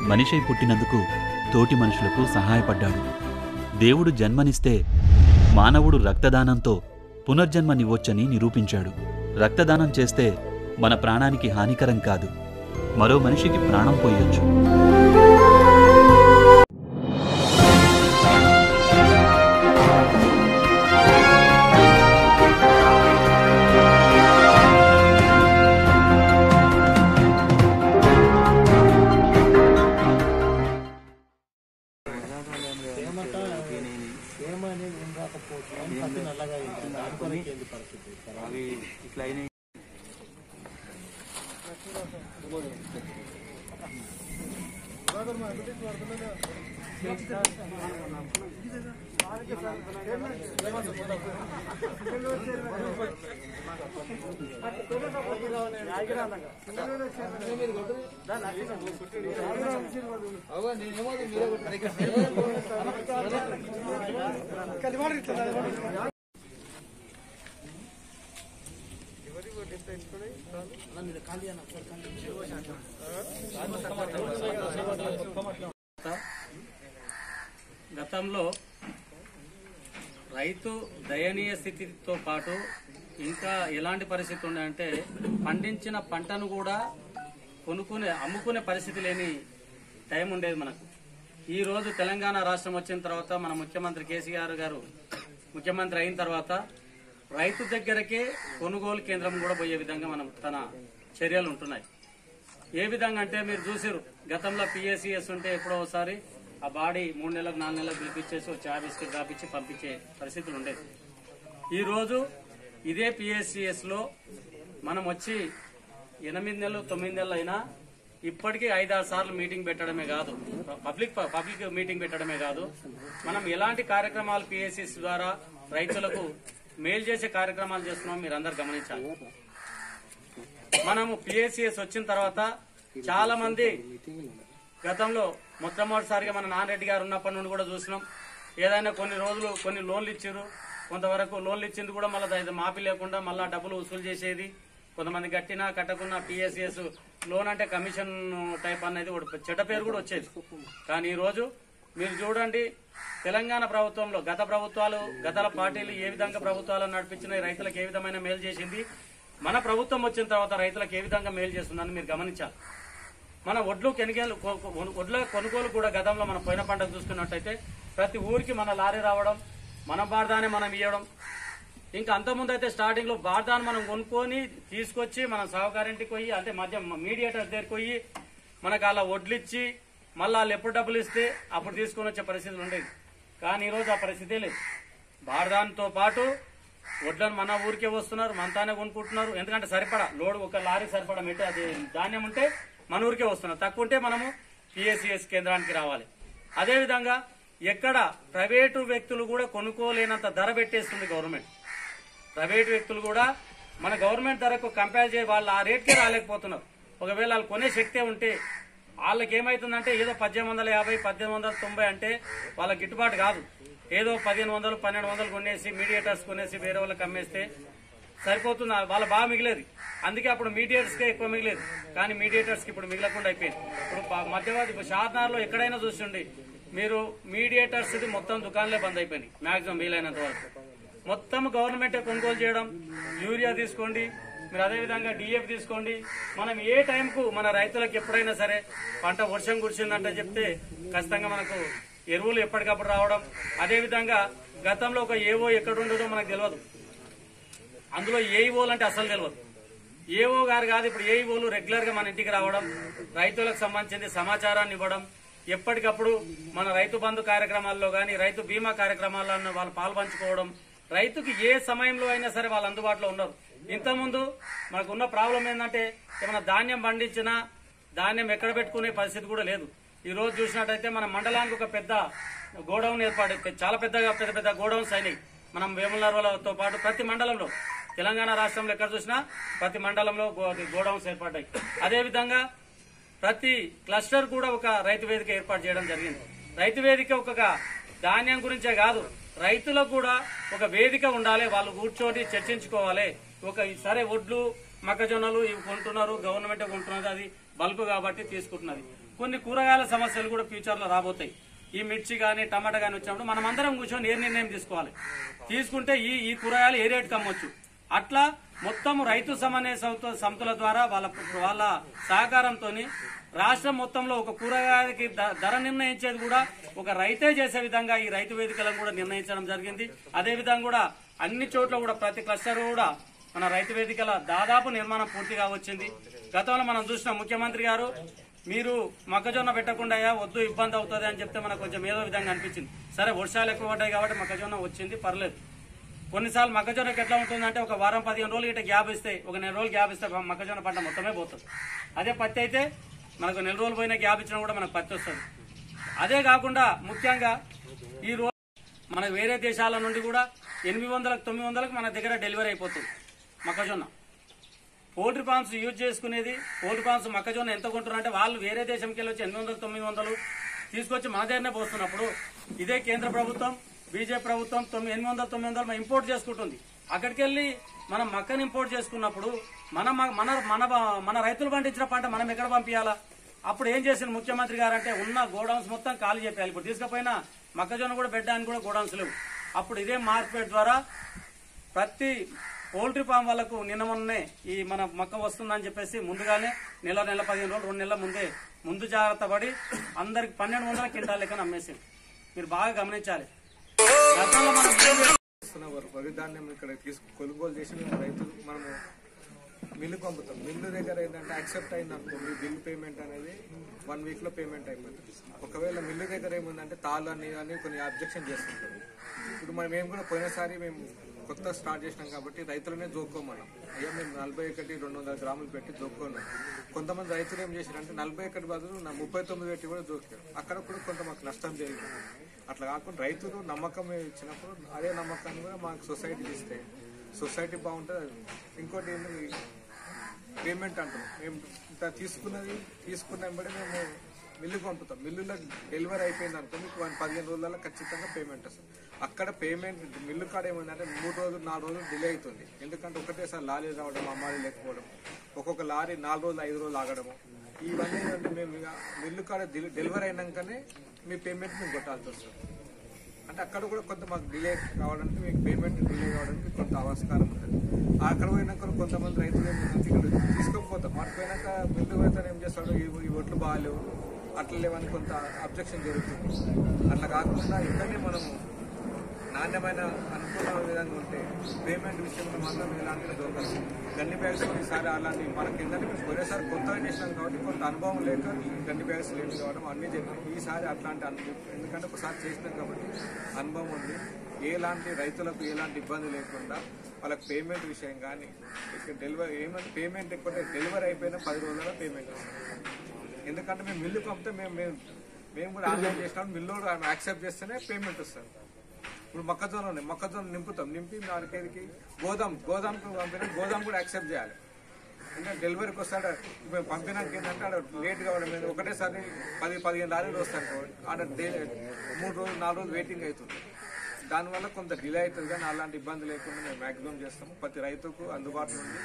మనిషై పుట్టినందుకు తోటి మనుషులకు సహాయపడ్డాడు దేవుడు జన్మనిస్తే మానవుడు రక్తదానంతో పునర్జన్మనివ్వొచ్చని నిరూపించాడు రక్తదానం చేస్తే మన ప్రాణానికి హానికరం కాదు మరో మనిషికి ప్రాణం పోయొచ్చు అవి ఇట్లా అయినాయి గతంలో రైతు దయనీయ స్థితితో పాటు ఇంకా ఎలాంటి పరిస్థితి ఉన్నాయంటే పండించిన పంటను కూడా కొనుక్కునే అమ్ముకునే పరిస్థితి లేని టైం ఉండేది మనకు ఈ రోజు తెలంగాణ రాష్ట్రం వచ్చిన తర్వాత మన ముఖ్యమంత్రి కేసీఆర్ గారు ముఖ్యమంత్రి అయిన తర్వాత రైతు దగ్గరకే కొనుగోలు కేంద్రం కూడా పోయే విధంగా మనం తన చర్యలు ఉంటున్నాయి ఏ విధంగా అంటే మీరు చూసారు గతంలో పిఎస్సిఎస్ ఉంటే ఎప్పుడో ఒకసారి ఆ బాడీ మూడు నెలలకు నాలుగు నెలలకు పిలిపించేసి ఒక చాయ్ బిస్కెట్ రాపించి పంపించే పరిస్థితులు ఉండేది ఈ రోజు ఇదే పిఎస్సిఎస్ లో మనం వచ్చి ఎనిమిది నెలలు తొమ్మిది నెలలు అయినా ఇప్పటికీ ఐదారు సార్లు మీటింగ్ పెట్టడమే కాదు పబ్లిక్ పబ్లిక్ మీటింగ్ పెట్టడమే కాదు మనం ఎలాంటి కార్యక్రమాలు పిఎస్సిఎస్ ద్వారా రైతులకు మేలు చేసే కార్యక్రమాలు చేస్తున్నాం మీరు అందరు గమనించాలి మనము పిఎస్సిఎస్ వచ్చిన తర్వాత చాలా మంది గతంలో మొట్టమొదటిసారిగా మన నాన్నరెడ్డి గారు ఉన్నప్పటి నుండి కూడా చూసినాం ఏదైనా కొన్ని రోజులు కొన్ని లోన్లు ఇచ్చారు కొంతవరకు లోన్లు ఇచ్చింది కూడా మళ్ళీ మాఫీ లేకుండా మళ్ళీ డబ్బులు వసూలు చేసేది కొంతమంది కట్టినా కట్టకున్నా పిఎస్సిఎస్ లోన్ అంటే కమిషన్ టైప్ అనేది ఒకటి చెడ్డ పేరు కూడా వచ్చేది కానీ ఈ రోజు మీరు చూడండి తెలంగాణ ప్రభుత్వంలో గత ప్రభుత్వాలు గత పార్టీలు ఏ విధంగా ప్రభుత్వాలను నడిపించినాయి రైతులకు ఏ విధమైన మేలు చేసింది మన ప్రభుత్వం వచ్చిన తర్వాత రైతులకు ఏ విధంగా మేలు చేస్తుందని మీరు గమనించాలి మన ఒడ్లు కెనిగేలు కొ- కొ- ఒడ్ల కొనుగోలు కూడా గతంలో మనం పోయిన పంటకు చూసుకున్నట్టయితే ప్రతి ఊరికి మన లారీ రావడం మన బార్దానే మనం ఇవ్వడం ఇంకా అంతకుముందు అయితే స్టార్టింగ్ లో బార్దాన్ని మనం కొనుక్కొని తీసుకొచ్చి మనం సహకారింటికి పోయి అంటే మధ్య మీడియేటర్ దగ్గరికి పోయి మనకు అలా వడ్లు ఇచ్చి మళ్ళీ వాళ్ళు ఎప్పుడు డబ్బులు ఇస్తే అప్పుడు తీసుకొని వచ్చే పరిస్థితులు ఉండేది కానీ ఈరోజు ఆ పరిస్థితే లేదు బార్దాన్తో పాటు వడ్లను మన ఊరికే వస్తున్నారు మనతానే కొనుక్కుంటున్నారు ఎందుకంటే సరిపడా లోడ్ ఒక లారీ సరిపడా మెట్టి అది ధాన్యం ఉంటే మన ఊరికే వస్తున్నారు తక్కువ ఉంటే మనము పిఎస్సిఎస్ కేంద్రానికి రావాలి అదేవిధంగా ఎక్కడ ప్రైవేటు వ్యక్తులు కూడా కొనుక్కోలేనంత ధర పెట్టేస్తుంది గవర్నమెంట్ ప్రైవేట్ వ్యక్తులు కూడా మన గవర్నమెంట్ ధరకు కంపేర్ చేయ వాళ్ళు ఆ రేట్కే రాలేకపోతున్నారు ఒకవేళ వాళ్ళు కొనే శక్తే ఉంటే వాళ్ళకి ఏమైతుందంటే ఏదో పద్దెనిమిది వందల యాభై పద్దెనిమిది వందల తొంభై అంటే వాళ్ళ గిట్టుబాటు కాదు ఏదో పదిహేను వందలు పన్నెండు వందలు కొనేసి మీడియేటర్స్ కొనేసి వేరే వాళ్ళకి అమ్మేస్తే సరిపోతుంది వాళ్ళ బాగా మిగిలేదు అందుకే అప్పుడు మీడియేటర్స్కే ఎక్కువ మిగిలేదు కానీ మీడియేటర్స్కి ఇప్పుడు మిగలకుండా అయిపోయింది ఇప్పుడు ప- మధ్యవర్తి ఇప్పుడు షార్నార్లో ఎక్కడైనా చూస్తుండి మీరు మీడియేటర్స్ ఇది మొత్తం దుకాణాలే బంద్ అయిపోయినాయి మాక్సిమం వీలైనంత వరకు మొత్తం గవర్నమెంటే కొనుగోలు చేయడం యూరియా తీసుకోండి మీరు అదే విధంగా డిఎఫ్ తీసుకోండి మనం ఏ టైంకు మన రైతులకు ఎప్పుడైనా సరే పంట వర్షం కురిసిందంటే చెప్తే ఖచ్చితంగా మనకు ఎరువులు ఎప్పటికప్పుడు రావడం అదే విధంగా గతంలో ఒక ఏవో ఎక్కడ ఉండదో మనకు తెలియదు అందులో ఏఈఓలు అంటే అసలు తెలియదు ఏఓ గారు కాదు ఇప్పుడు ఏఈఓలు రెగ్యులర్ గా మన ఇంటికి రావడం రైతులకు సంబంధించిన సమాచారాన్ని ఇవ్వడం ఎప్పటికప్పుడు మన రైతు బంధు కార్యక్రమాల్లో గాని రైతు బీమా కార్యక్రమాల్లో వాళ్ళు పాల్పంచుకోవడం రైతుకి ఏ సమయంలో అయినా సరే వాళ్ళు అందుబాటులో ఉన్నారు ఇంతకుముందు మనకున్న ప్రాబ్లం ఏంటంటే ఏమైనా ధాన్యం పండించినా ధాన్యం ఎక్కడ పెట్టుకునే పరిస్థితి కూడా లేదు ఈ రోజు చూసినట్టయితే మన మండలానికి ఒక పెద్ద గోడౌన్ ఏర్పాటు చాలా పెద్దగా పెద్ద పెద్ద గోడౌన్స్ అయినాయి మనం వేములతో పాటు ప్రతి మండలంలో తెలంగాణ రాష్ట్రంలో ఎక్కడ చూసినా ప్రతి మండలంలో గో- గోడౌన్స్ ఏర్పడ్డాయి అదేవిధంగా ప్రతి క్లస్టర్ కూడా ఒక రైతు వేదిక ఏర్పాటు చేయడం జరిగింది రైతు వేదిక ఒక ధాన్యం గురించే కాదు రైతులకు కూడా ఒక వేదిక ఉండాలి వాళ్ళు కూర్చొని చర్చించుకోవాలి ఒక సరే వడ్లు మొక్కజొన్నలు ఇవి కొంటున్నారు గవర్నమెంట్ కొంటున్నది అది బల్క్ కాబట్టి తీసుకుంటున్నది కొన్ని కూరగాయల సమస్యలు కూడా ఫ్యూచర్ లో రాబోతాయి ఈ మిర్చి కానీ టమాటా కానీ వచ్చినప్పుడు మనం అందరం కూర్చొని ఏ నిర్ణయం తీసుకోవాలి తీసుకుంటే ఈ ఈ కూరగాయలు ఏ రేటుకి అమ్మొచ్చు అట్లా మొత్తం రైతు సమన్వయ సంస్థ- సంస్థల ద్వారా వాళ్ళ వాళ్ళ సహకారంతో రాష్ట్రం మొత్తంలో ఒక కూరగాయలకి ధ- ధర నిర్ణయించేది కూడా ఒక రైతే చేసే విధంగా ఈ రైతు వేదికలను కూడా నిర్ణయించడం జరిగింది అదే విధంగా కూడా అన్ని చోట్ల కూడా ప్రతి క్లస్టర్ కూడా మన రైతు వేదికల దాదాపు నిర్మాణం పూర్తిగా వచ్చింది గతంలో మనం చూసిన ముఖ్యమంత్రి గారు మీరు మొక్కజొన్న పెట్టకుండా వద్దు ఇబ్బంది అవుతుంది అని చెప్తే మనకు కొంచెం ఏదో విధంగా అనిపించింది సరే వర్షాలు ఎక్కువ పడ్డాయి కాబట్టి మొక్కజొన్న వచ్చింది పర్లేదు కొన్నిసార్లు మొక్కజొన్నకి ఎట్లా ఉంటుందంటే ఒక వారం పదిహేను రోజులు ఇట్లా గ్యాప్ ఇస్తే ఒక నెల రోజులు గ్యాప్ ఇస్తే మొక్కజొన్న పంట మొత్తమే పోతుంది అదే పత్తి అయితే మనకు నెల రోజులు పోయిన గ్యాప్ ఇచ్చినా కూడా మనకు పత్తి వస్తుంది అదే కాకుండా ముఖ్యంగా ఈ రోజు మనకు వేరే దేశాల నుండి కూడా ఎనిమిది వందలకు తొమ్మిది వందలకు మన దగ్గర డెలివరీ అయిపోతుంది మొక్కజొన్న పోల్ట్రీ ఫార్మ్స్ యూజ్ చేసుకునేది పోల్ట్రీ ఫార్మ్స్ మొక్కజొన్న ఎంత కొంటున్నారు అంటే వాళ్ళు వేరే దేశంకి వెళ్ళి వచ్చి ఎనిమిది వందలు తొమ్మిది వందలు తీసుకొచ్చి మన దగ్గరనే పోస్తున్నప్పుడు ఇదే కేంద్ర ప్రభుత్వం బీజేపీ ప్రభుత్వం తొమ్మిది ఎనిమిది వందలు తొమ్మిది వందలు మనం ఇంపోర్ట్ చేసుకుంటుంది అక్కడికి వెళ్ళి మనం మక్కని ఇంపోర్ట్ చేసుకున్నప్పుడు మన మన మన మన రైతులు పండించిన పంట మనం ఎక్కడ పంపించాలా అప్పుడు ఏం చేసిన ముఖ్యమంత్రి గారు అంటే ఉన్న గోడౌన్స్ మొత్తం ఖాళీ చెప్పాలి ఇప్పుడు తీసుకుపోయినా మొక్కజొన్న కూడా పెట్టడానికి కూడా గోడౌన్స్ లేవు అప్పుడు ఇదే మార్కెట్ ద్వారా ప్రతి పౌల్ట్రీ ఫామ్ వాళ్ళకు నిన్న మొన్నే ఈ మన మొక్క వస్తుందని చెప్పేసి ముందుగానే నెల నెల పదిహేను రోజులు రెండు నెలల ముందే ముందు జాగ్రత్త పడి అందరికి పన్నెండు వందల క్వింటాల్ లెక్కన అమ్మేసింది మీరు బాగా గమనించాలి గతంలో మనం ఏం చేస్తున్నాం? చేస్తున్న వరి- వరి ధాన్యం ఇక్కడ తీసుకు కొనుగోలు చేసి మేము రైతులు మనము మిల్లు పంపుతాం మిల్లు దగ్గర ఏంటంటే యాక్సెప్ట్ అయింది అనుకోండి బిల్ పేమెంట్ అనేది వన్ వీక్ లో పేమెంట్ అయిపోతుంది ఒకవేళ మిల్లు దగ్గర ఏముందంటే తాళ్ళు అని అని కొన్ని అబ్జెక్షన్ చేస్తుంటారు ఇప్పుడు మనం మేము కూడా పోయినసారి మేము కొత్త స్టార్ట్ చేసినాం కాబట్టి రైతులనే జోక్కోమన్నాం అయ్యా మేము నలభై ఒకటి రెండు వందల గ్రాములు పెట్టి జోక్కున్నాం కొంతమంది రైతులు ఏం చేశారంటే నలభై ఒకటి బదులు నా ముప్పై తొమ్మిది పెట్టి కూడా జోకారు అక్కడ కూడా కొంత మాకు నష్టం జరిగింది అట్లా కాకుండా రైతులు నమ్మకం ఇచ్చినప్పుడు అదే నమ్మకాన్ని కూడా మాకు సొసైటీ ఇస్తే సొసైటీ బాగుంటుంది ఇంకోటి ఏంటి పేమెంట్ అంటాం మేము ఇంత తీసుకున్నది తీసుకున్న వెంబడి మేము మిల్లు పంపుతాం మిల్లులో డెలివరీ అయిపోయింది అనుకో మీకు వన్ పదిహేను రోజులలో ఖచ్చితంగా పేమెంట్ వస్తుంది అక్కడ పేమెంట్ మిల్లు కాడ ఏమైందంటే మూడు రోజులు నాలుగు రోజులు డిలే అవుతుంది ఎందుకంటే ఒకటేసారి లారీ రావడం అమ్మాలి లేకపోవడం ఒక్కొక్క లారీ నాలుగు రోజులు ఐదు రోజులు ఆగడము ఇవన్నీ ఏంటంటే మేము ఇక మిల్లు కాడ డెలి- డెలివరీ అయినాకనే మీ పేమెంట్ మేము కొట్టాల్సి వస్తుంది అంటే అక్కడ కూడా కొంత మాకు డిలే కావడానికి మీకు పేమెంట్ డిలే కావడానికి కొంత ఆస్కారం ఉంటుంది అక్కడ పోయినాక కొంతమంది రైతులు ఏంటంటే ఇక్కడ తీసుకోకపోతాం మాట పోయినాక ముందు పోయితే ఏం చేస్తాడు ఈ ఈ ఒట్లు బాగాలేవు అట్లా లేవని కొంత అబ్జెక్షన్ జరుగుతుంది అట్లా కాకుండా ఇక్కడనే మనము నాణ్యమైన అనుకూల విధంగా ఉంటే పేమెంట్ విషయంలో మాత్రం ఎలాంటి దొరకదు గన్ని బ్యాగ్స్ ఈసారి అలాంటి మనకి ఏంటంటే మేము పోయినసారి కొత్తగా చేసినాం కాబట్టి కొంత అనుభవం లేక ఈ గన్ని బ్యాగ్స్ లేట్ కావడం అన్నీ చెప్పాం ఈసారి అట్లాంటి అనుభవం ఎందుకంటే ఒకసారి చేసినాం కాబట్టి అనుభవం ఉంది ఎలాంటి రైతులకు ఎలాంటి ఇబ్బంది లేకుండా వాళ్ళకి పేమెంట్ విషయం కానీ ఇక్కడ డెలివరీ ఏమైనా పేమెంట్ ఎక్కువ డెలివరీ అయిపోయినా పది రోజుల పేమెంట్ వస్తుంది ఎందుకంటే మేము మిల్లు పంపితే మేము మేము మేము కూడా ఆన్లైన్ చేసినాం మిల్లు యాక్సెప్ట్ చేస్తేనే పేమెంట్ వస్తుంది ఇప్పుడు మొక్కజొన్న ఉన్నాయి మొక్కజొన్న నింపుతాం నింపి దానికి గోదాం గోదాంకు పంపిన గోదాం కూడా యాక్సెప్ట్ చేయాలి అంటే డెలివరీకి వస్తాడు ఇప్పుడు పంపినాక ఏంటంటే ఆడ లేట్ కావడం లేదు ఒకటేసారి పది పదిహేను లారీలు వస్తాను ఆడ డే మూడు రోజులు నాలుగు రోజులు వెయిటింగ్ అవుతుంది దానివల్ల కొంత డిలే అవుతుంది కానీ అలాంటి ఇబ్బంది లేకుండా మేము మ్యాక్సిమం చేస్తాము ప్రతి రైతుకు అందుబాటులో ఉంది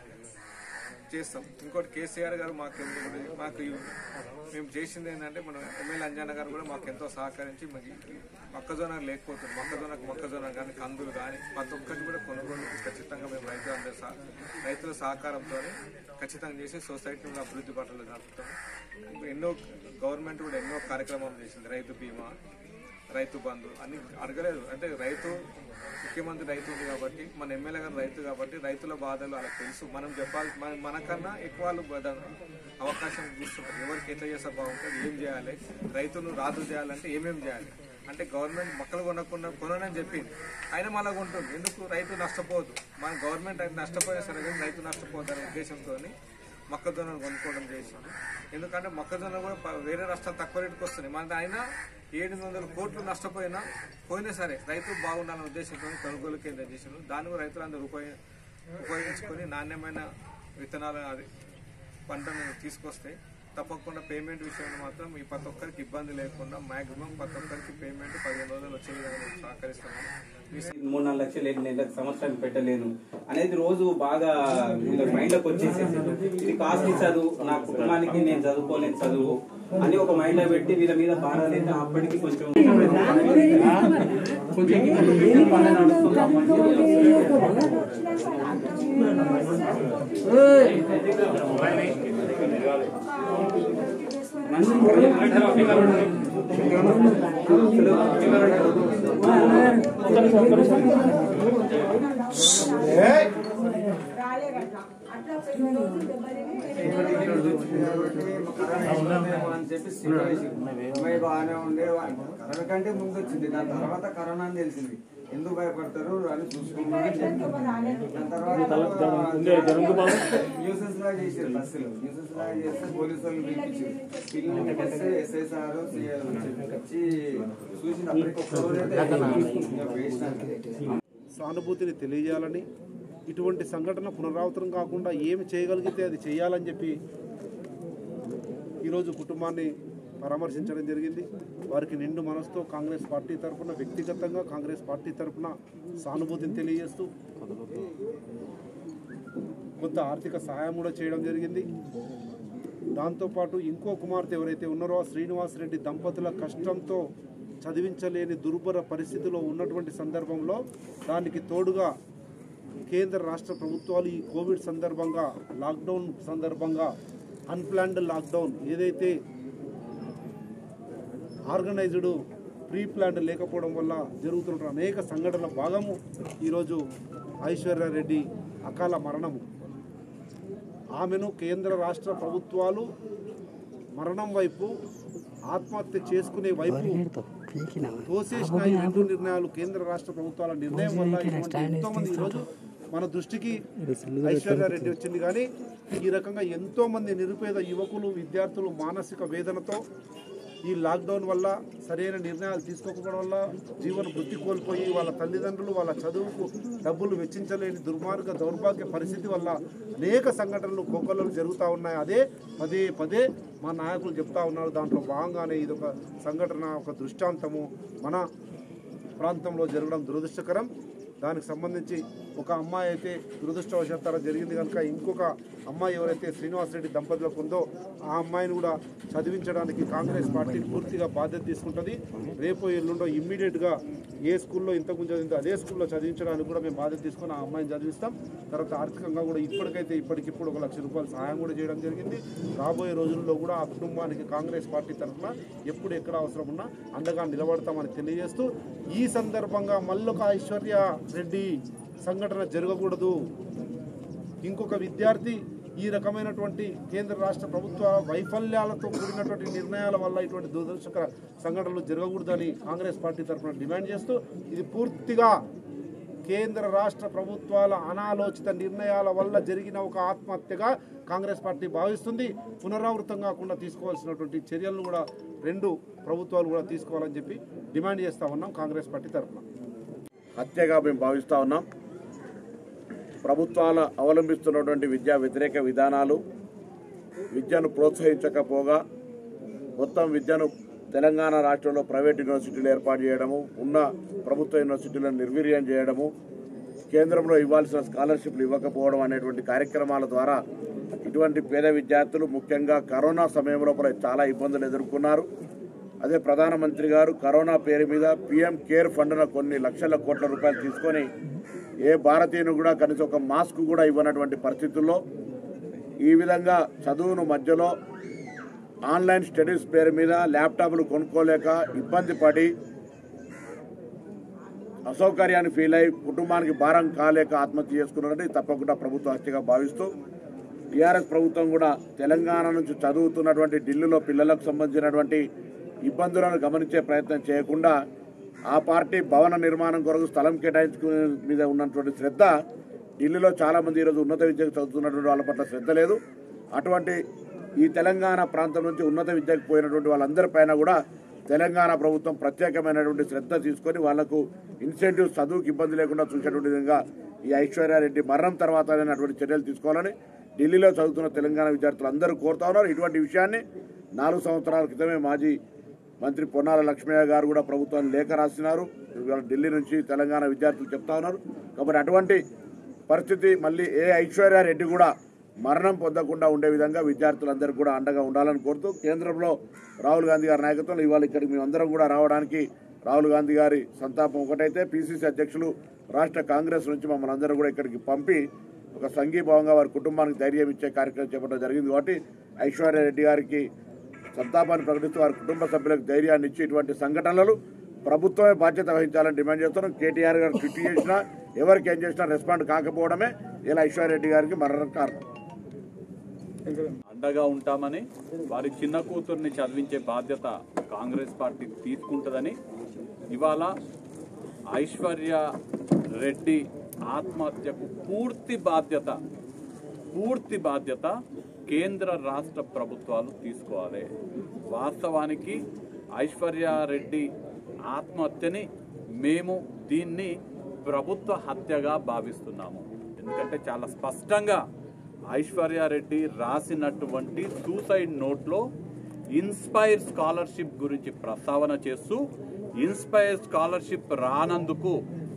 చేస్తాం ఇంకోటి కేసీఆర్ గారు మాకు ఎందుకు- మాకు ఈ- మేము చేసింది ఏంటంటే మన ఎమ్మెల్యే అంజన్న గారు కూడా మాకు ఎంతో సహకరించి మాకు ఈ మొక్కజొన్న లేకపోతుంది మొక్కజొన్నకు మొక్కజొన్న కానీ కందులు కానీ ప్రతి ఒక్కటి కూడా కొనుగోలు ఖచ్చితంగా మేము రైతులందరూ సహ- రైతుల సహకారంతో ఖచ్చితంగా చేసి సొసైటీని అభివృద్ధి పట్ల జరుపుతాం ఇంకా ఎన్నో గవర్నమెంట్ కూడా ఎన్నో కార్యక్రమాలు చేసింది రైతు బీమా రైతు బంధు అన్ని అడగలేదు అంటే రైతు ముఖ్యమంత్రి రైతు ఉంది కాబట్టి మన ఎమ్మెల్యే గారు రైతు కాబట్టి రైతుల బాధలు వాళ్ళకి తెలుసు మనం చెప్పాలి మన- మనకన్నా ఎక్కువ వాళ్ళు బద- అవకాశం చూస్తుంటారు ఎవరికి ఎట్లా చేస్తే బాగుంటుంది ఏం చేయాలి రైతును రాజు చేయాలంటే ఏమేం చేయాలి అంటే గవర్నమెంట్ మొక్కలు కొనకుండా కొనని చెప్పింది అయినా మళ్ళీ ఉంటుంది ఎందుకు రైతు నష్టపోదు మన గవర్నమెంట్ అయితే నష్టపోయినా సరే కానీ రైతు నష్టపోదు అనే ఉద్దేశంతో మొక్కజొన్నలు కొనుక్కోవడం చేసింది ఎందుకంటే మొక్కజొన్న కూడా ప- వేరే రాష్ట్రాలు తక్కువ రేటుకి వస్తున్నాయి మన అయినా ఏడు వందల కోట్లు నష్టపోయినా పోయినా సరే రైతు బాగుండాలనే ఉద్దేశంతో కొనుగోలు కేంద్రం చేసిండు దాన్ని కూడా రైతులందరూ ఉపయోగ ఉపయోగించుకొని నాణ్యమైన విత్తనాలు అది పంటను తీసుకొస్తే తప్పకుండా పేమెంట్ విషయంలో మాత్రం ఈ ప్రతి ఒక్కరికి ఇబ్బంది లేకుండా మాక్సిమం ప్రతి ఒక్కరికి పేమెంట్ పదిహేను రోజులు వచ్చే విధంగా మేము సహకరిస్తున్నాము మీ మూడు నాలుగు లక్షలు ఎన్ని నెలలకు సంవత్సరానికి పెట్టలేను అనేది రోజు బాగా వీళ్ళ మైండ్లోకి వచ్చేసేసి ఇది కాస్ట్లీ చదువు నా కుటుంబానికి నేను చదువుకోలేని చదువు అని ఒక మైండ్ లో పెట్టి వీళ్ళ మీద భారాలు అయితే అప్పటికి కొంచెం అని చెప్పి అమ్మాయి బాగానే ఉండే కరోనా కంటే ముందు వచ్చింది దాని తర్వాత కరోనా అని తెలిసింది ఎందుకు భయపడతారు అని చూసుకోమని చెప్పారు. దాని తర్వాత న్యూసెస్ లాగా చేసారు బస్సులు న్యూసెస్ లాగా చేస్తే పోలీసు వాళ్ళు పిలిపించారు పిలిపిస్తే ఎస్ఐ సార్ వచ్చి చూసినప్పటికీ ఒక్క రోజైతే వేసినారు సానుభూతిని తెలియజేయాలని ఇటువంటి సంఘటన పునరావృతం కాకుండా ఏమి చేయగలిగితే అది చేయాలని చెప్పి ఈరోజు కుటుంబాన్ని పరామర్శించడం జరిగింది వారికి నిండు మనసుతో కాంగ్రెస్ పార్టీ తరఫున వ్యక్తిగతంగా కాంగ్రెస్ పార్టీ తరఫున సానుభూతిని తెలియజేస్తూ కొంత ఆర్థిక సహాయం కూడా చేయడం జరిగింది దాంతోపాటు ఇంకో కుమార్తె ఎవరైతే ఉన్నారో ఆ శ్రీనివాస్ రెడ్డి దంపతుల కష్టంతో చదివించలేని దుర్భర పరిస్థితిలో ఉన్నటువంటి సందర్భంలో దానికి తోడుగా కేంద్ర రాష్ట్ర ప్రభుత్వాలు ఈ కోవిడ్ సందర్భంగా లాక్డౌన్ సందర్భంగా అన్ప్లాన్డ్ లాక్డౌన్ ఏదైతే ఆర్గనైజ్డ్ ప్రీ ప్లాన్డ్ లేకపోవడం వల్ల జరుగుతున్న అనేక సంఘటనల భాగము ఈరోజు ఐశ్వర్య రెడ్డి అకాల మరణము ఆమెను కేంద్ర రాష్ట్ర ప్రభుత్వాలు మరణం వైపు ఆత్మహత్య చేసుకునే వైపు తోసేసిన ఈ రెండు నిర్ణయాలు కేంద్ర రాష్ట్ర ప్రభుత్వాల నిర్ణయం వల్ల ఇటువంటి ఎంతో మంది ఈరోజు మన దృష్టికి ఐశ్వర్య రెడ్డి వచ్చింది కానీ ఈ రకంగా ఎంతో మంది నిరుపేద యువకులు విద్యార్థులు మానసిక వేదనతో ఈ లాక్డౌన్ వల్ల సరైన నిర్ణయాలు తీసుకోకపోవడం వల్ల జీవన వృత్తి కోల్పోయి వాళ్ళ తల్లిదండ్రులు వాళ్ళ చదువుకు డబ్బులు వెచ్చించలేని దుర్మార్గ దౌర్భాగ్య పరిస్థితి వల్ల అనేక సంఘటనలు కోకొల్లలు జరుగుతూ ఉన్నాయి అదే పదే పదే మా నాయకులు చెప్తా ఉన్నారు దాంట్లో భాగంగానే ఇది ఒక సంఘటన ఒక దృష్టాంతము మన ప్రాంతంలో జరగడం దురదృష్టకరం దానికి సంబంధించి ఒక అమ్మాయి అయితే దురదృష్టవశాత్తు జరిగింది కనుక ఇంకొక అమ్మాయి ఎవరైతే శ్రీనివాసరెడ్డి దంపతులకు ఉందో ఆ అమ్మాయిని కూడా చదివించడానికి కాంగ్రెస్ పార్టీ పూర్తిగా బాధ్యత తీసుకుంటుంది రేపు ఎల్లుండో ఇమ్మీడియట్గా ఏ స్కూల్లో ఇంతకు చదివిందో అదే స్కూల్లో చదివించడానికి కూడా మేము బాధ్యత తీసుకొని ఆ అమ్మాయిని చదివిస్తాం తర్వాత ఆర్థికంగా కూడా ఇప్పటికైతే ఇప్పటికిప్పుడు ఒక లక్ష రూపాయలు సహాయం కూడా చేయడం జరిగింది రాబోయే రోజుల్లో కూడా ఆ కుటుంబానికి కాంగ్రెస్ పార్టీ తరఫున ఎప్పుడు ఎక్కడ అవసరం ఉన్నా అండగా నిలబడతామని తెలియజేస్తూ ఈ సందర్భంగా మల్లొక ఐశ్వర్య రెడ్డి సంఘటన జరగకూడదు ఇంకొక విద్యార్థి ఈ రకమైనటువంటి కేంద్ర రాష్ట్ర ప్రభుత్వ వైఫల్యాలతో కూడినటువంటి నిర్ణయాల వల్ల ఇటువంటి దురదృష్టకర సంఘటనలు జరగకూడదని కాంగ్రెస్ పార్టీ తరఫున డిమాండ్ చేస్తూ ఇది పూర్తిగా కేంద్ర రాష్ట్ర ప్రభుత్వాల అనాలోచిత నిర్ణయాల వల్ల జరిగిన ఒక ఆత్మహత్యగా కాంగ్రెస్ పార్టీ భావిస్తుంది పునరావృతం కాకుండా తీసుకోవాల్సినటువంటి చర్యలను కూడా రెండు ప్రభుత్వాలు కూడా తీసుకోవాలని చెప్పి డిమాండ్ చేస్తా ఉన్నాం కాంగ్రెస్ పార్టీ తరఫున హత్యగా మేము భావిస్తూ ఉన్నాం ప్రభుత్వాలు అవలంబిస్తున్నటువంటి విద్యా వ్యతిరేక విధానాలు విద్యను ప్రోత్సహించకపోగా మొత్తం విద్యను తెలంగాణ రాష్ట్రంలో ప్రైవేట్ యూనివర్సిటీలు ఏర్పాటు చేయడము ఉన్న ప్రభుత్వ యూనివర్సిటీలను నిర్వీర్యం చేయడము కేంద్రంలో ఇవ్వాల్సిన స్కాలర్షిప్లు ఇవ్వకపోవడం అనేటువంటి కార్యక్రమాల ద్వారా ఇటువంటి పేద విద్యార్థులు ముఖ్యంగా కరోనా సమయంలో కూడా చాలా ఇబ్బందులు ఎదుర్కొన్నారు అదే ప్రధానమంత్రి గారు కరోనా పేరు మీద పిఎం కేర్ ఫండ్న కొన్ని లక్షల కోట్ల రూపాయలు తీసుకొని ఏ భారతీయుని కూడా కనీసం ఒక మాస్క్ కూడా ఇవ్వనటువంటి పరిస్థితుల్లో ఈ విధంగా చదువును మధ్యలో ఆన్లైన్ స్టడీస్ పేరు మీద ల్యాప్టాప్లు కొనుక్కోలేక ఇబ్బంది పడి అసౌకర్యాన్ని ఫీల్ అయి కుటుంబానికి భారం కాలేక ఆత్మహత్య చేసుకున్నారంటే ఇది తప్పకుండా ప్రభుత్వ హత్యగా భావిస్తూ టీఆర్ఎస్ ప్రభుత్వం కూడా తెలంగాణ నుంచి చదువుతున్నటువంటి ఢిల్లీలో పిల్లలకు సంబంధించినటువంటి ఇబ్బందులను గమనించే ప్రయత్నం చేయకుండా ఆ పార్టీ భవన నిర్మాణం కొరకు స్థలం కేటాయించుకునే మీద ఉన్నటువంటి శ్రద్ధ ఢిల్లీలో చాలా మంది ఈరోజు ఉన్నత విద్యకు చదువుతున్నటువంటి వాళ్ళ పట్ల శ్రద్ధ లేదు అటువంటి ఈ తెలంగాణ ప్రాంతం నుంచి ఉన్నత విద్యకు పోయినటువంటి వాళ్ళందరి పైన కూడా తెలంగాణ ప్రభుత్వం ప్రత్యేకమైనటువంటి శ్రద్ధ తీసుకొని వాళ్లకు ఇన్సెంటివ్ చదువుకి ఇబ్బంది లేకుండా చూసేటువంటి విధంగా ఈ ఐశ్వర్యారెడ్డి మరణం తర్వాత అయినటువంటి చర్యలు తీసుకోవాలని ఢిల్లీలో చదువుతున్న తెలంగాణ విద్యార్థులు అందరూ కోరుతా ఉన్నారు ఇటువంటి విషయాన్ని నాలుగు సంవత్సరాల క్రితమే మాజీ మంత్రి పొన్నాల లక్ష్మయ్య గారు కూడా ప్రభుత్వాన్ని లేఖ రాసినారు ఇవాళ ఢిల్లీ నుంచి తెలంగాణ విద్యార్థులు చెప్తా ఉన్నారు కాబట్టి అటువంటి పరిస్థితి మళ్ళీ ఏ ఐశ్వర్యారెడ్డి కూడా మరణం పొందకుండా ఉండే విధంగా విద్యార్థులందరూ కూడా అండగా ఉండాలని కోరుతూ కేంద్రంలో రాహుల్ గాంధీ గారి నాయకత్వంలో ఇవాళ ఇక్కడికి మేమందరం కూడా రావడానికి రాహుల్ గాంధీ గారి సంతాపం ఒకటైతే పిసిసి అధ్యక్షులు రాష్ట్ర కాంగ్రెస్ నుంచి మమ్మల్ని అందరూ కూడా ఇక్కడికి పంపి ఒక సంఘీభావంగా వారి కుటుంబానికి ధైర్యం ఇచ్చే కార్యక్రమం చేపట్టడం జరిగింది కాబట్టి ఐశ్వర్య రెడ్డి గారికి సంతాపాన్ని ప్రకటిస్తూ వారి కుటుంబ సభ్యులకు ధైర్యాన్ని ఇచ్చి ఇటువంటి సంఘటనలు ప్రభుత్వమే బాధ్యత వహించాలని డిమాండ్ చేస్తున్నాం కేటీఆర్ గారు ట్విట్ చేసినా ఎవరికి ఏం చేసినా రెస్పాండ్ కాకపోవడమే ఇలా ఐశ్వర్యరెడ్డి గారికి మరణం కారణం అండగా ఉంటామని వారి చిన్న కూతుర్ని చదివించే బాధ్యత కాంగ్రెస్ పార్టీ తీసుకుంటుందని ఇవాళ ఐశ్వర్య రెడ్డి ఆత్మహత్యకు పూర్తి బాధ్యత పూర్తి బాధ్యత కేంద్ర రాష్ట్ర ప్రభుత్వాలు తీసుకోవాలి వాస్తవానికి ఐశ్వర్య రెడ్డి ఆత్మహత్యని మేము దీన్ని ప్రభుత్వ హత్యగా భావిస్తున్నాము ఎందుకంటే చాలా స్పష్టంగా ఐశ్వర్య రెడ్డి రాసినటువంటి సూసైడ్ నోట్లో ఇన్స్పైర్ స్కాలర్షిప్ గురించి ప్రస్తావన చేస్తూ ఇన్స్పైర్ స్కాలర్షిప్ రానందుకు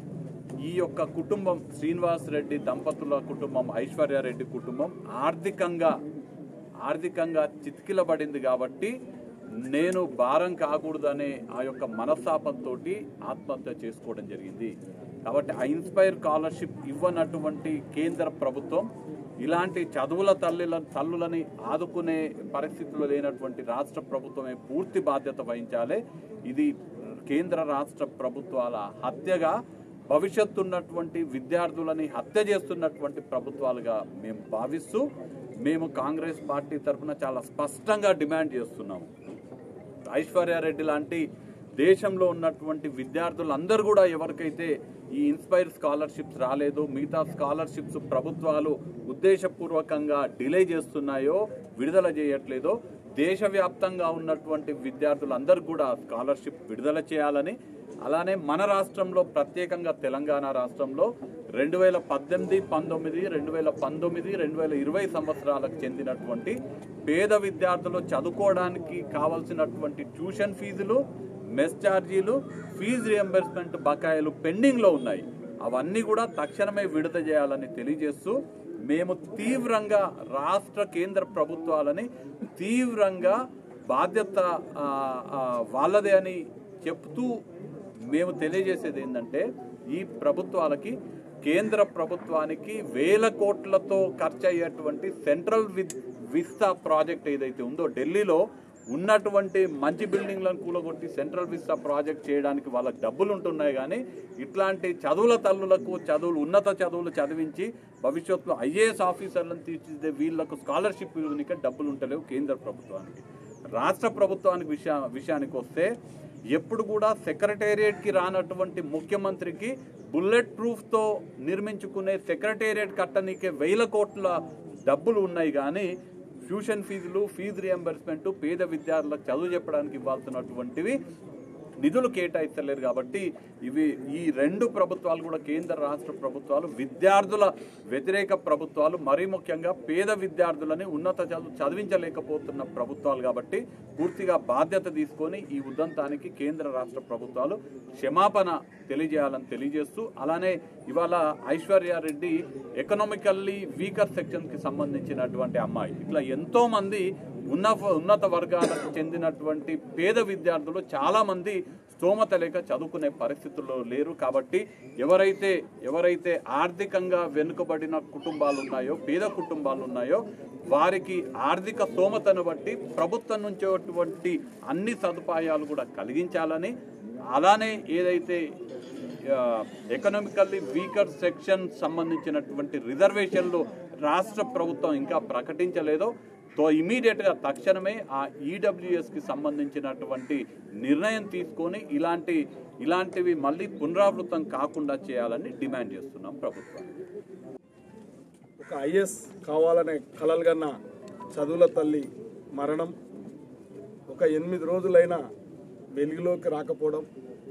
ఈ యొక్క కుటుంబం శ్రీనివాస్ రెడ్డి దంపతుల కుటుంబం ఐశ్వర్య రెడ్డి కుటుంబం ఆర్థికంగా ఆర్థికంగా చితికిలబడింది కాబట్టి నేను భారం కాకూడదనే ఆ యొక్క మనస్తాపంతో ఆత్మహత్య చేసుకోవడం జరిగింది కాబట్టి ఆ ఇన్స్పైర్ స్కాలర్షిప్ ఇవ్వనటువంటి కేంద్ర ప్రభుత్వం ఇలాంటి చదువుల తల్లిల తల్లులని ఆదుకునే పరిస్థితులు లేనటువంటి రాష్ట్ర ప్రభుత్వమే పూర్తి బాధ్యత వహించాలి ఇది కేంద్ర రాష్ట్ర ప్రభుత్వాల హత్యగా భవిష్యత్తు ఉన్నటువంటి విద్యార్థులని హత్య చేస్తున్నటువంటి ప్రభుత్వాలుగా మేము భావిస్తూ మేము కాంగ్రెస్ పార్టీ తరఫున చాలా స్పష్టంగా డిమాండ్ చేస్తున్నాము ఐశ్వర్యారెడ్డి లాంటి దేశంలో ఉన్నటువంటి విద్యార్థులందరూ కూడా ఎవరికైతే ఈ ఇన్స్పైర్ స్కాలర్షిప్స్ రాలేదో మిగతా స్కాలర్షిప్స్ ప్రభుత్వాలు ఉద్దేశపూర్వకంగా డిలే చేస్తున్నాయో విడుదల చేయట్లేదో దేశవ్యాప్తంగా ఉన్నటువంటి విద్యార్థులందరూ కూడా స్కాలర్షిప్ విడుదల చేయాలని అలానే మన రాష్ట్రంలో ప్రత్యేకంగా తెలంగాణ రాష్ట్రంలో రెండు వేల పద్దెనిమిది పంతొమ్మిది రెండు వేల పంతొమ్మిది రెండు వేల ఇరవై సంవత్సరాలకు చెందినటువంటి పేద విద్యార్థులు చదువుకోవడానికి కావాల్సినటువంటి ట్యూషన్ ఫీజులు మెస్ ఛార్జీలు ఫీజు రియంబర్స్మెంట్ బకాయిలు పెండింగ్లో ఉన్నాయి అవన్నీ కూడా తక్షణమే విడుదల చేయాలని తెలియజేస్తూ మేము తీవ్రంగా రాష్ట్ర కేంద్ర ప్రభుత్వాలని తీవ్రంగా బాధ్యత ఆ, ఆ, వాళ్ళదే అని చెప్తూ మేము తెలియజేసేది ఏంటంటే ఈ ప్రభుత్వాలకి కేంద్ర ప్రభుత్వానికి వేల కోట్లతో ఖర్చు అయ్యేటువంటి సెంట్రల్ విత్ విస్తా ప్రాజెక్ట్ ఏదైతే ఉందో ఢిల్లీలో ఉన్నటువంటి మంచి బిల్డింగ్లను కూలగొట్టి సెంట్రల్ విస్తా ప్రాజెక్ట్ చేయడానికి వాళ్ళకి డబ్బులు ఉంటున్నాయి కానీ ఇట్లాంటి చదువుల తల్లులకు చదువులు ఉన్నత చదువులు చదివించి భవిష్యత్తులో ఐఏఎస్ ఆఫీసర్లను తీర్చిదే వీళ్ళకు స్కాలర్షిప్ ఇవ్వనిక డబ్బులు ఉంటలేవు కేంద్ర ప్రభుత్వానికి రాష్ట్ర ప్రభుత్వానికి విషయా విషయానికి వస్తే ఎప్పుడు కూడా సెక్రటేరియట్కి రానటువంటి ముఖ్యమంత్రికి బుల్లెట్ ప్రూఫ్తో నిర్మించుకునే సెక్రటేరియట్ కట్టనీకే వేల కోట్ల డబ్బులు ఉన్నాయి కానీ ట్యూషన్ ఫీజులు ఫీజు రియంబర్స్మెంట్ పేద విద్యార్థులకు చదువు చెప్పడానికి ఇవ్వాల్సినటువంటివి నిధులు కేటాయిస్తలేరు కాబట్టి ఇవి ఈ రెండు ప్రభుత్వాలు కూడా కేంద్ర రాష్ట్ర ప్రభుత్వాలు విద్యార్థుల వ్యతిరేక ప్రభుత్వాలు మరీ ముఖ్యంగా పేద విద్యార్థులని ఉన్నత చదువు చదివించలేకపోతున్న ప్రభుత్వాలు కాబట్టి పూర్తిగా బాధ్యత తీసుకొని ఈ ఉదంతానికి కేంద్ర రాష్ట్ర ప్రభుత్వాలు క్షమాపణ తెలియజేయాలని తెలియజేస్తూ అలానే ఇవాళ ఐశ్వర్యారెడ్డి ఎకనామికల్లీ వీకర్ సెక్షన్కి సంబంధించినటువంటి అమ్మాయి ఇట్లా ఎంతో మంది ఉన్న ఉన్నత వర్గాలకు చెందినటువంటి పేద విద్యార్థులు చాలా మంది స్తోమత లేక చదువుకునే పరిస్థితుల్లో లేరు కాబట్టి ఎవరైతే ఎవరైతే ఆర్థికంగా వెనుకబడిన కుటుంబాలు ఉన్నాయో పేద కుటుంబాలు ఉన్నాయో వారికి ఆర్థిక స్తోమతను బట్టి ప్రభుత్వం నుంచి వచ్చేటువంటి అన్ని సదుపాయాలు కూడా కలిగించాలని అలానే ఏదైతే ఎకనామికల్లీ వీకర్ సెక్షన్ సంబంధించినటువంటి రిజర్వేషన్లు రాష్ట్ర ప్రభుత్వం ఇంకా ప్రకటించలేదో తో ఇమీడియట్గా తక్షణమే ఆ ఈడబ్ల్యూఎస్కి సంబంధించినటువంటి నిర్ణయం తీసుకొని ఇలాంటి ఇలాంటివి మళ్ళీ పునరావృతం కాకుండా చేయాలని డిమాండ్ చేస్తున్నాం ప్రభుత్వాన్ని ఒక ఐఎస్ కావాలనే కలలుగన్న చదువుల తల్లి మరణం ఒక ఎనిమిది రోజులైనా వెలుగులోకి రాకపోవడం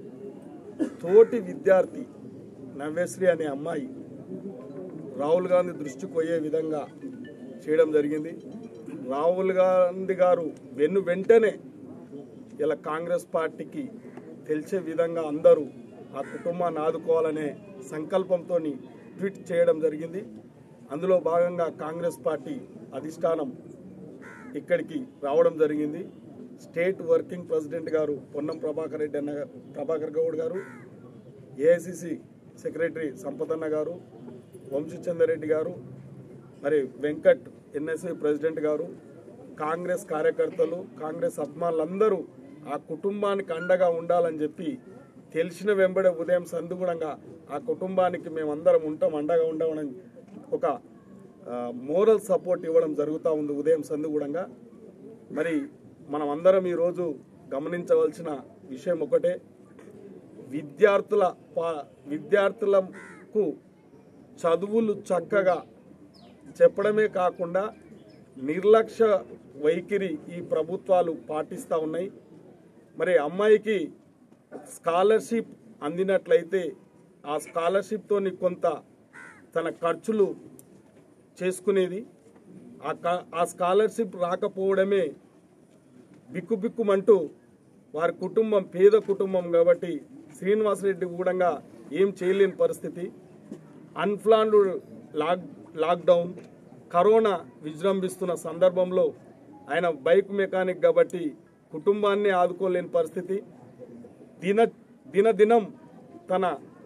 తోటి విద్యార్థి నవ్యశ్రీ అనే అమ్మాయి రాహుల్ గాంధీ దృష్టికి పోయే విధంగా చేయడం జరిగింది రాహుల్ గాంధీ గారు వెన్ను వెంటనే ఇలా కాంగ్రెస్ పార్టీకి తెలిసే విధంగా అందరూ ఆ కుటుంబాన్ని ఆదుకోవాలనే సంకల్పంతో ట్వీట్ చేయడం జరిగింది అందులో భాగంగా కాంగ్రెస్ పార్టీ అధిష్టానం ఇక్కడికి రావడం జరిగింది స్టేట్ వర్కింగ్ ప్రెసిడెంట్ గారు పొన్నం ప్రభాకర్ రెడ్డి అన్న ప్రభాకర్ గౌడ్ గారు ఏఐసిసి సెక్రటరీ సంపదన్న గారు వంశీచంద్రెడ్డి గారు మరి వెంకట్ ఎన్ఎస్ఐ ప్రెసిడెంట్ గారు కాంగ్రెస్ కార్యకర్తలు కాంగ్రెస్ అభిమానులందరూ ఆ కుటుంబానికి అండగా ఉండాలని చెప్పి తెలిసిన వెంబడే ఉదయం సందుగుణంగా ఆ కుటుంబానికి మేమందరం ఉంటాం అండగా ఉండమని ఒక మోరల్ సపోర్ట్ ఇవ్వడం జరుగుతూ ఉంది ఉదయం సందుగుణంగా మరి మనం అందరం ఈరోజు గమనించవలసిన విషయం ఒకటే విద్యార్థుల పా- విద్యార్థులకు చదువులు చక్కగా చెప్పడమే కాకుండా నిర్లక్ష్య వైఖరి ఈ ప్రభుత్వాలు పాటిస్తూ ఉన్నాయి మరి అమ్మాయికి స్కాలర్షిప్ అందినట్లయితే ఆ స్కాలర్షిప్తోని కొంత తన ఖర్చులు చేసుకునేది ఆ కా- ఆ స్కాలర్షిప్ రాకపోవడమే బిక్కుబిక్కుమంటూ వారి కుటుంబం పేద కుటుంబం కాబట్టి శ్రీనివాసరెడ్డి కూడా ఏం చేయలేని పరిస్థితి అన్ప్లాన్డ్ లాక్ లాక్డౌన్ కరోనా విజృంభిస్తున్న సందర్భంలో ఆయన బైక్ మెకానిక్ కాబట్టి కుటుంబాన్ని ఆదుకోలేని పరిస్థితి దిన దినదినం తన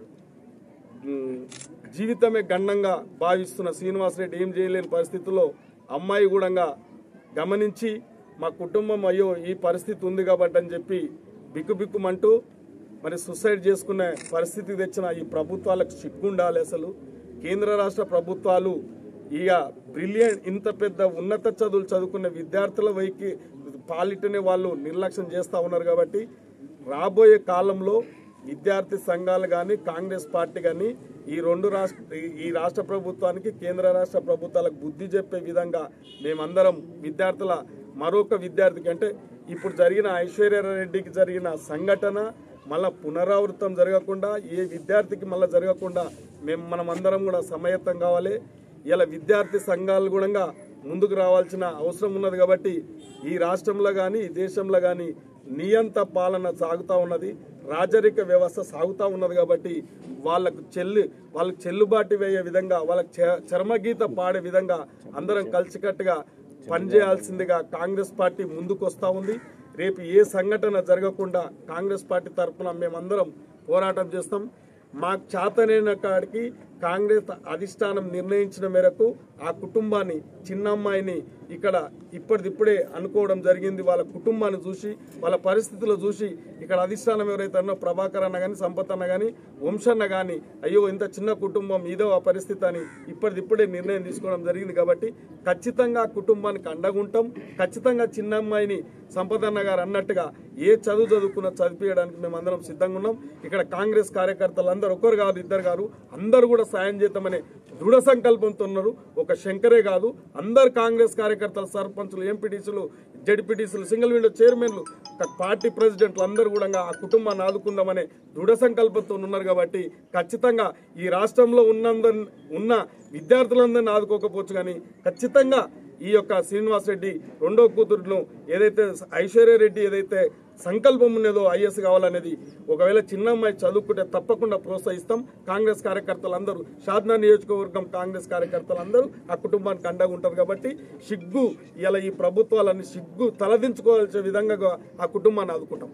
ఉమ్, జీవితమే గండంగా భావిస్తున్న శ్రీనివాసరెడ్డి ఏం చేయలేని పరిస్థితుల్లో అమ్మాయి కూడా గమనించి మా కుటుంబం అయ్యో ఈ పరిస్థితి ఉంది కాబట్టి అని చెప్పి బిక్కుబిక్కుమంటూ మరి సూసైడ్ చేసుకునే పరిస్థితి తెచ్చిన ఈ ప్రభుత్వాలకు సిగ్గుండాలి అసలు కేంద్ర రాష్ట్ర ప్రభుత్వాలు ఇక బ్రిలియంట్ ఇంత పెద్ద ఉన్నత చదువులు చదువుకున్న విద్యార్థుల వైకి పాలిటనే వాళ్ళు నిర్లక్ష్యం చేస్తూ ఉన్నారు కాబట్టి రాబోయే కాలంలో విద్యార్థి సంఘాలు కానీ కాంగ్రెస్ పార్టీ కానీ ఈ రెండు రాష్ట్ర ఈ రాష్ట్ర ప్రభుత్వానికి కేంద్ర రాష్ట్ర ప్రభుత్వాలకు బుద్ధి చెప్పే విధంగా మేమందరం విద్యార్థుల మరొక విద్యార్థికి అంటే ఇప్పుడు జరిగిన ఐశ్వర్యారెడ్డికి జరిగిన సంఘటన మళ్ళా పునరావృతం జరగకుండా ఏ విద్యార్థికి మళ్ళీ జరగకుండా మేము మనం అందరం కూడా సమయత్తం కావాలి ఇలా విద్యార్థి సంఘాలు కూడా ముందుకు రావాల్సిన అవసరం ఉన్నది కాబట్టి ఈ రాష్ట్రంలో కానీ ఈ దేశంలో కానీ నియంత పాలన సాగుతూ ఉన్నది రాజరిక వ్యవస్థ సాగుతూ ఉన్నది కాబట్టి వాళ్ళకు చెల్లి వాళ్ళకి చెల్లుబాటు వేయే విధంగా వాళ్ళకి చ- చర్మగీత పాడే విధంగా అందరం కలిసికట్టుగా పనిచేయాల్సిందిగా కాంగ్రెస్ పార్టీ ముందుకు వస్తూ ఉంది రేపు ఏ సంఘటన జరగకుండా కాంగ్రెస్ పార్టీ తరఫున మేమందరం పోరాటం చేస్తాం మాకు చేతనైన కాడికి కాంగ్రెస్ అధిష్టానం నిర్ణయించిన మేరకు ఆ కుటుంబాన్ని చిన్న అమ్మాయిని ఇక్కడ ఇప్పటిదిప్పుడే అనుకోవడం జరిగింది వాళ్ళ కుటుంబాన్ని చూసి వాళ్ళ పరిస్థితులు చూసి ఇక్కడ అధిష్టానం ఎవరైతే అన్నో ప్రభాకర్ అన్న కానీ సంపత్ అన్న కానీ వంశన్న కానీ అయ్యో ఇంత చిన్న కుటుంబం ఇదో ఆ పరిస్థితి అని ఇప్పటిదిప్పుడే నిర్ణయం తీసుకోవడం జరిగింది కాబట్టి ఖచ్చితంగా ఆ కుటుంబానికి అండగుంటాం ఖచ్చితంగా చిన్న అమ్మాయిని సంపదన్న గారు అన్నట్టుగా ఏ చదువు చదువుకున్నా చదివించడానికి మేము అందరం సిద్ధంగా ఉన్నాం ఇక్కడ కాంగ్రెస్ కార్యకర్తలు అందరు ఒకరు కాదు ఇద్దరు కాదు అందరూ కూడా సాయం చేద్దామనే దృఢ సంకల్పంతో ఉన్నారు ఒక శంకరే కాదు అందరు కాంగ్రెస్ కార్యకర్తలు సర్పంచులు ఎంపీటీసీలు జడ్పీటీసీలు సింగిల్ విండో చైర్మన్లు ఒక పార్టీ ప్రెసిడెంట్లు అందరూ కూడా ఆ కుటుంబాన్ని ఆదుకుందామనే దృఢ సంకల్పంతో ఉన్నారు కాబట్టి ఖచ్చితంగా ఈ రాష్ట్రంలో ఉన్నందరి ఉన్న విద్యార్థులందరినీ ఆదుకోకపోవచ్చు కానీ ఖచ్చితంగా ఈ యొక్క శ్రీనివాస్ రెడ్డి రెండో కూతురును ఏదైతే ఐశ్వర్య రెడ్డి ఏదైతే సంకల్పం ఉన్నదో ఐఎస్ కావాలనేది ఒకవేళ చిన్న అమ్మాయి చదువుకుంటే తప్పకుండా ప్రోత్సహిస్తాం కాంగ్రెస్ కార్యకర్తలందరూ షాద్నా నియోజకవర్గం కాంగ్రెస్ కార్యకర్తలందరూ ఆ కుటుంబానికి అండగా ఉంటారు కాబట్టి సిగ్గు ఇలా ఈ ప్రభుత్వాలన్నీ సిగ్గు తలదించుకోవాల్సిన విధంగా ఆ కుటుంబాన్ని ఆదుకుంటాం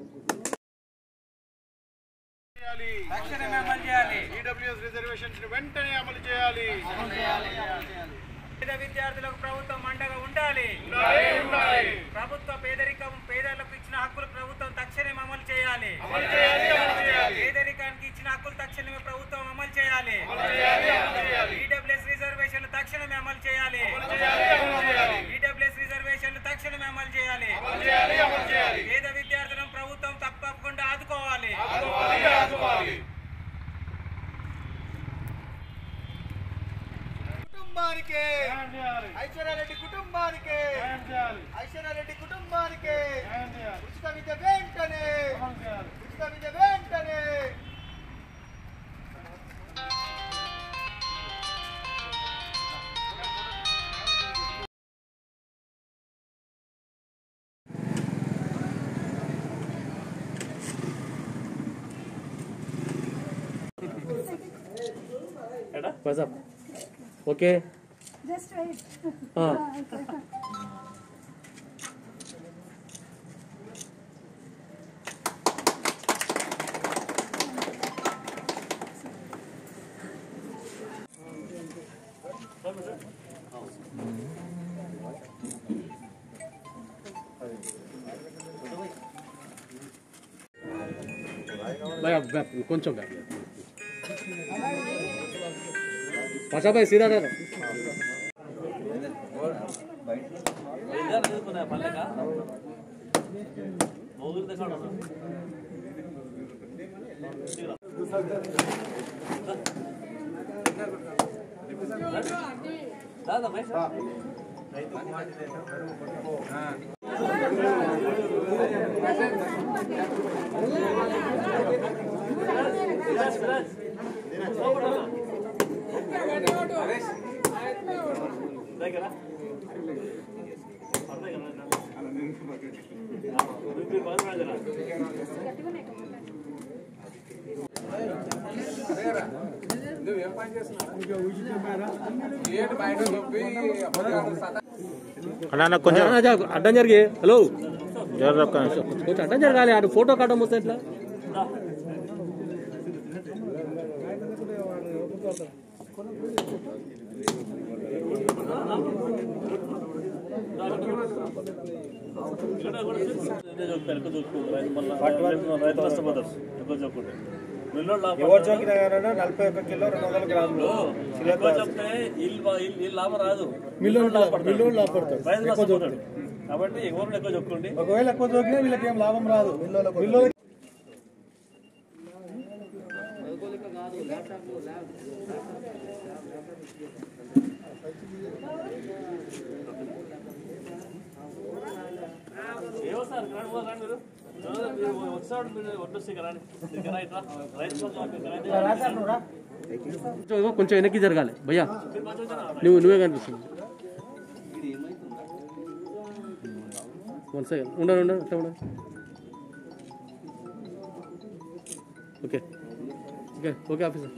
ఈడబ్ల్యూఎస్ రిజర్వేషన్స్ వెంటనే అమలు చేయాలి పేద విద్యార్థులకు ప్రభుత్వం అండగా ఉండాలి ప్రభుత్వ పేదరికం పేదలకు ఇచ్చిన హక్కులు ప్రభుత్వం తక్షణమే అమలు చేయాలి పేదరికానికి ఇచ్చిన హక్కులు తక్షణమే ప్రభుత్వం అమలు చేయాలి ఈడబ్ల్యూఎస్ రిజర్వేషన్లు తక్షణమే అమలు చేయాలి ఈడబ్ల్యూఎస్ రిజర్వేషన్లు తక్షణమే అమలు చేయాలి పేద విద్యార్థులను ప్రభుత్వం తప్పకుండా ఆదుకోవాలి కుటుంబానికి ఐశ్వర్యారెడ్డి కుటుంబానికి ఐశ్వర్యారెడ్డి కుటుంబానికి ఉచిత విద్య వెంటనే ఉచిత విద్య వెంటనే ఓకే జస్ట్ వెయిట్ కొంచెం పచ్చా భాయ్ సీదా డాలో అన్న కొంచెం అడ్డం జరిగి హలో జర ఒక్క నిమిషం. కొంచెం అడ్డం జరగాలి అటు ఫోటో కావడం వస్తే ఎట్లా ఎవరు చోకినా కానీ నలభై ఒక్క కిలో రెండు వందల గ్రాములు లాభం రాదు మిల్లులు మిల్లులు లాభపడతారు ఎక్కువ చోకుతాడు కాబట్టి ఎవరు ఎక్కువ చెప్పుకోండి ఒకవేళ ఎక్కువ చోకినా వీళ్ళకి ఏం లాభం రాదు మిల్లులు ఏవో సార్ రండి, ఓ రండి మీరు. ఎవరో మీరు ఒకసారి మీరు వడ్డొస్తే కదా రండి. ఇక్కడ ఇట్లా రైతు బంధు ఆఫీస్ రండి. కొంచెం- కొంచెం వెనక్కి జరగాలి భయ్యా నువ్వు నువ్వే కనిపిస్తుంది వన్ సెకండ్ ఉండండి ఉండండి అట్లా ఉండండి okay okay okay officer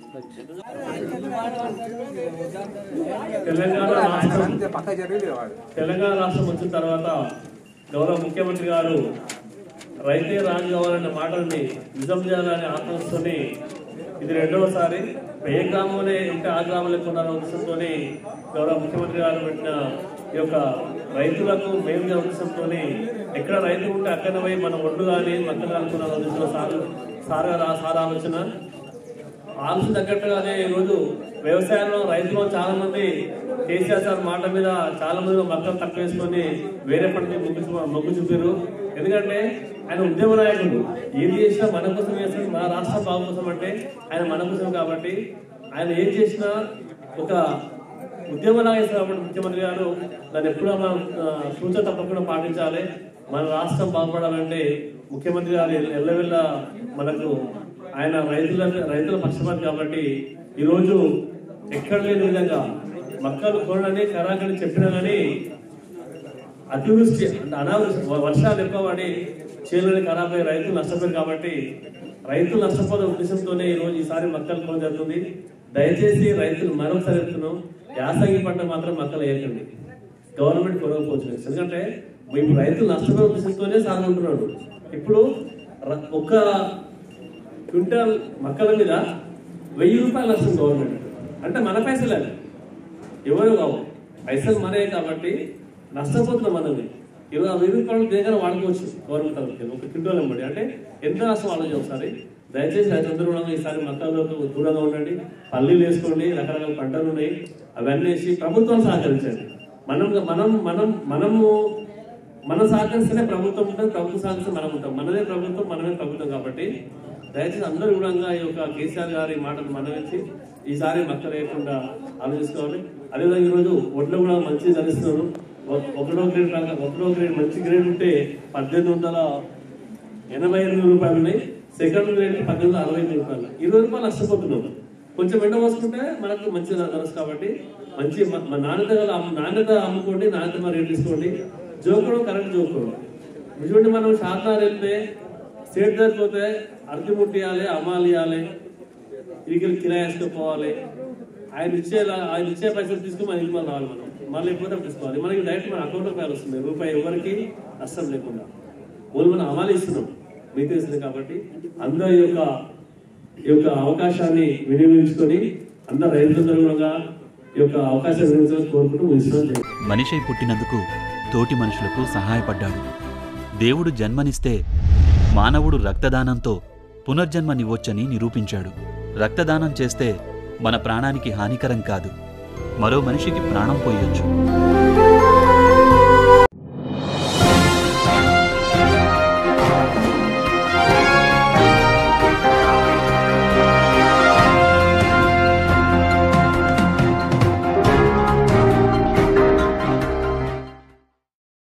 Telangana రాష్ట్రం తెలంగాణ రాష్ట్రం వచ్చిన తర్వాత గౌరవ ముఖ్యమంత్రి గారు రైతే రాజు కావాలనే మాటల్ని నిజం చేయాలనే ఆత్మస్తోని ఇది రెండవసారి ఏ గ్రామంలో ఉంటే ఆ గ్రామంలో కొనాలనే ఉద్దేశంతో గౌరవ ముఖ్యమంత్రి గారు పెట్టిన ఈ యొక్క రైతులకు మేలుగా ఉద్దేశంతో ఎక్కడ రైతు ఉంటే అక్కడ పోయి మన ఒడ్లు కానీ మక్కలు అనుకున్న ఉద్దేశంలో సార్ సార్ గారు ఆ సార్ ఆలోచన ఆలోచన తగ్గట్టుగానే ఈరోజు వ్యవసాయంలో రైతులు చాలా మంది కేసీఆర్ సార్ మాట మీద చాలా మంది మక్కలు తక్కువ వేసుకొని వేరే పంటకి మొగ్గు చూ- మొగ్గు చూపారు ఎందుకంటే ఆయన ఉద్యమ నాయకుడు ఏది చేసినా మన కోసం చేస్తాడు మన రాష్ట్ర బాగు కోసం అంటే ఆయన మన కోసం కాబట్టి ఆయన ఏం చేసినా ఒక ఉద్యమలాగా చేస్తారు కాబట్టి ముఖ్యమంత్రి గారు దాన్ని ఎప్పుడూ మనం ఆ, సూచన తప్పకుండా పాటించాలి మన రాష్ట్రం బాగుపడాలంటే ముఖ్యమంత్రి గారు ఎల్లవెల్ల మనకు ఆయన రైతుల రైతుల పక్షపాతి కాబట్టి ఈరోజు ఎక్కడ లేని విధంగా మక్కలు కొనని కరాకని చెప్పినా కానీ అతివృష్టి అంటే అనావృష్టి వ- వర్షాలు ఎక్కువ పడి చేనులని ఖరాబ్ అయ్యి రైతులు నష్టపోయారు కాబట్టి రైతులు నష్టపోయే ఉద్దేశంతోనే ఈ రోజు ఈసారి మక్కలు కొన జరుగుతుంది దయచేసి రైతులు మరొకసారి చెప్తున్నాం యాసంగి పంట మాత్రం మక్కలు వేయకండి గవర్నమెంట్ కొనకపోవచ్చు ఎందుకంటే ఇప్పుడు రైతులు నష్టపోయే ఉద్దేశంతోనే సాగుకుంటున్నాడు ఇప్పుడు ర- ఒక క్వింటాల్ మక్కల మీద వెయ్యి రూపాయలు వస్తుంది గవర్నమెంట్ అంటే మన పైసలే అవి. ఎవరు కావు పైసలు మనే కాబట్టి నష్టపోతున్నాం మనల్ని ఇరవై వెయ్యి రూపాయలు దేనికైనా వాడుకోవచ్చు గవర్నమెంట్ తరఫున ఒక క్వింటల్ ఎంబడి అంటే ఎంత నష్టం ఆలోచన ఒకసారి దయచేసి రైతులందరూ కూడా ఈసారి మక్కలకు దూరంగా ఉండండి పల్లీలు వేసుకోండి రకరకాల పంటలు ఉన్నాయి అవన్నీ వేసి ప్రభుత్వం సహకరించండి మనం మనం మనం మనము మనం సహకరిస్తేనే ప్రభుత్వం ఉంటుంది ప్రభుత్వం సహకరిస్తే మనం ఉంటాం మనదే ప్రభుత్వం మనమే ప్రభుత్వం కాబట్టి దయచేసి అందరూ కూడా ఈ యొక్క కేసీఆర్ గారి మాటలు మనవించి ఈసారి మక్క లేకుండా ఆలోచించుకోవాలి అదేవిధంగా ఈరోజు ఒడ్లు కూడా మంచి ధరిస్తున్నారు ఒక- ఒకటో గ్రేడ్ కాక ఒకటో గ్రేడ్ మంచి గ్రేడ్ ఉంటే పద్దెనిమిది వందల ఎనభై ఎనిమిది రూపాయలు ఉన్నాయి సెకండ్ గ్రేడ్ పద్దెనిమిది వందల అరవై ఎనిమిది రూపాయలు ఇరవై రూపాయలు నష్టపోతున్నాం కొంచెం ఎండ పోసుకుంటే మనకు మంచి ధరస్ కాబట్టి మంచి మ- మ- నాణ్యత గల అమ్ము- నాణ్యత అమ్ముకోండి నాణ్యత రేట్ తీసుకోండి జోకుడు కరెక్ట్ జోకుడు ఇటువంటి మనం శాతాలు వెళ్తే సేట్ దగ్గరికి పోతే అరటి ముట్టియాలి అమ్మాలి ఇవ్వాలి ఇరికలు కిరాయి వేసుకుపోవాలి ఆయన ఇచ్చే ఆయన ఇచ్చే పైసలు తీసుకుని మన ఇంటి రావాలి మనం మళ్ళీ ఎప్పుడో తీసుకోవాలి మనకి డైరెక్ట్ మన అకౌంట్ రూపాయలు వస్తుంది రూపాయి ఎవరికి నష్టం లేకుండా ఓన్లీ మనం అమలు ఇస్తున్నాం మీకు తెలిసింది కాబట్టి అందరి యొక్క ఈ యొక్క అవకాశాన్ని వినియోగించుకొని అందరు రైతులందరూ కూడా ఈ యొక్క అవకాశాన్ని వినియోగించాలని కోరుకుంటూ ముగిస్తున్నాం మనిషై పుట్టినందుకు తోటి మనుషులకు సహాయపడ్డాడు దేవుడు జన్మనిస్తే మానవుడు రక్తదానంతో పునర్జన్మనివ్వొచ్చని నిరూపించాడు రక్తదానం చేస్తే మన ప్రాణానికి హానికరం కాదు మరో మనిషికి ప్రాణం పోయొచ్చు